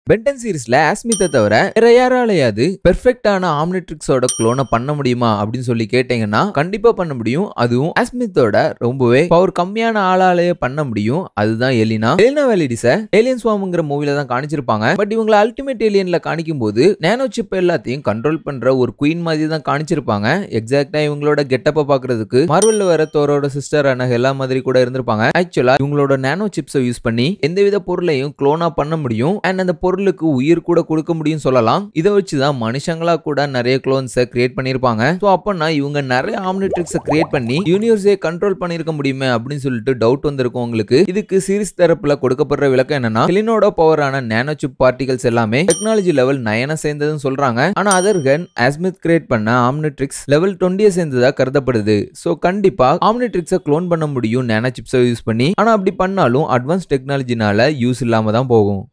Ben 10 சீரிஸ்ல ஆஸ்மித்தை தவிர வேற யாராலையாவது பெர்ஃபெக்டான ஆம்னிட்ரிக்ஸோட குளோனை பண்ண முடியுமா அப்படின்னு சொல்லி கேட்டீங்கன்னா கண்டிப்பா பண்ண முடியும் அதுவும் ஆஸ்மித்தோட ரொம்பவே பவர் கம்மியான ஆளாலேயே பண்ண முடியும் அதுதான் எலினா எலினா வேலிடிஸ ஏலியன் ஸ்வாம்ங்கிற மூவில தான் காணிச்சிருப்பாங்க பட் இவங்களை அல்டிமேட் ஏலியன்ல காணிக்கும் போது நேனோ சிப் எல்லாத்தையும் கண்ட்ரோல் பண்ற ஒரு குயின் மாதிரி தான் காணிச்சிருப்பாங்க எக்ஸாக்டா இவங்களோட கெட்டப்ப பாக்குறதுக்கு மார்வல்ல வர தோரோட சிஸ்டரான ஹெலா மாதிரி கூட இருந்திருப்பாங்க ஆக்சுவலா இவங்களோட நேனோ சிப்ஸை யூஸ் பண்ணி எந்தவித பொருளையும் குளோனா பண்ண முடியும் அண்ட் அந்த பொருளுக்கு உயிர் கூட கொடுக்க முடியும் சொல்லலாம் இதை வச்சு தான் மனுஷங்களா கூட நிறைய குளோன்ஸை கிரியேட் பண்ணியிருப்பாங்க ஸோ அப்போனா இவங்க நிறைய ஆம்னிட்ரிக்ஸை கிரியேட் பண்ணி யூனிவர்ஸே கண்ட்ரோல் பண்ணியிருக்க முடியுமே அப்படின்னு சொல்லிட்டு டவுட் வந்திருக்கும் உங்களுக்கு இதுக்கு சீரிஸ் தரப்புல கொடுக்கப்படுற விளக்கம் என்னன்னா ஹெலினோட பவரான நேனோ சிப் பார்ட்டிகல்ஸ் எல்லாமே டெக்னாலஜி லெவல் நயன சேர்ந்ததுன்னு சொல்றாங்க ஆனா அதர்கன் ஆஸ்மித் கிரியேட் பண்ண ஆம்னிட்ரிக்ஸ் லெவல் டுவெண்ட்டியை சேர்ந்ததா கருதப்படுது ஸோ கண்டிப்பா ஆம்னிட்ரிக்ஸை க்ளோன் பண்ண முடியும் நேனோ சிப்ஸை யூஸ் பண்ணி ஆனா அப்படி பண்ணாலும் அட்வான்ஸ் டெக்னாலஜினால யூஸ் இல்லாம தான் போகும்